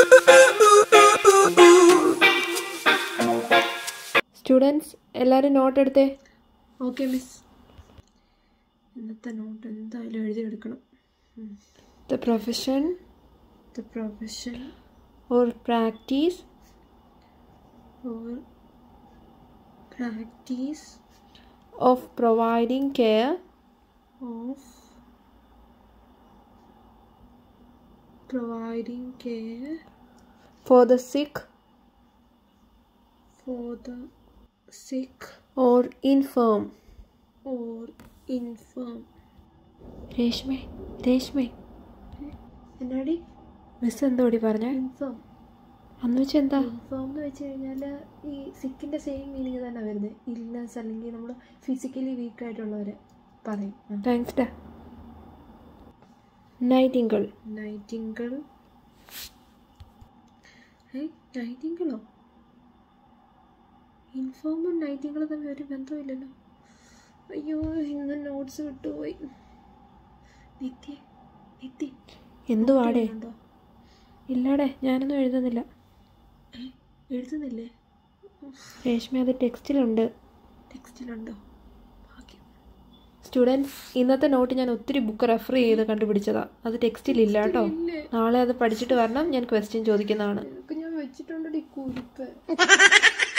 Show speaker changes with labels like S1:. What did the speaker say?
S1: Students എല്ലാവരും not എടുത്തേ
S2: okay miss ഇന്നത്തെ നോട്ട് എന്തായാലും എഴുതിയെടുക്കണം
S1: the profession
S2: the profession
S1: or practice
S2: or practice
S1: of providing care
S2: of providing care
S1: for the sick
S2: for the sick
S1: or infirm
S2: or infirm.
S1: രേഷ്മേ രേഷ്മേ
S2: എന്നാടി
S1: miss എന്തോടി പറഞ്ഞേ
S2: ഇൻഫേം
S1: അന്ന് വെച്ചാൽ എന്താ
S2: ഇൻഫേം എന്ന് വെച്ച് കഴിഞ്ഞാൽ ഈ സിക്കിൻ്റെ സെയിം മീനിങ് തന്നെ വരുന്നത് ഇൽനെസ് അല്ലെങ്കിൽ നമ്മൾ ഫിസിക്കലി വീക്ക് ആയിട്ടുള്ളവരെ പറയും
S1: താങ്ക്സ് ഡാ നൈറ്റിങ്കിൾ
S2: നൈറ്റിങ്കിൾ ഏയ് നൈറ്റിങ്കിളോ ഇൻഫോമും നൈറ്റിങ്കിളും തമ്മിൽ ഒരു ബന്ധമില്ലല്ലോ അയ്യോ ഇന്ന് നോട്ട്സ് വിട്ടുപോയി നിത്യ നിത്യ
S1: എന്തുവാടേ
S2: ഉണ്ടോ
S1: ഇല്ലാടേ ഞാനൊന്നും എഴുതുന്നില്ല
S2: എഴുതുന്നില്ലേ
S1: രേഷ്മ അത് ടെക്സ്റ്റിലുണ്ട്
S2: ടെക്സ്റ്റിലുണ്ടോ ഭാഗ്യം
S1: സ്റ്റുഡൻസ് ഇന്നത്തെ നോട്ട് ഞാൻ ഒത്തിരി ബുക്ക് റെഫർ ചെയ്ത് കണ്ടുപിടിച്ചതാ അത് ടെക്സ്റ്റിലില്ല കേട്ടോ
S2: ഇല്ലേ
S1: നാളെ അത് പഠിച്ചിട്ട് വരണം ഞാൻ ക്വസ്റ്റ്യൻ ചോദിക്കുന്നതാണ്
S2: നിനക്ക് ഞാൻ വെച്ചിട്ടുണ്ടടി കുരിപ്പ്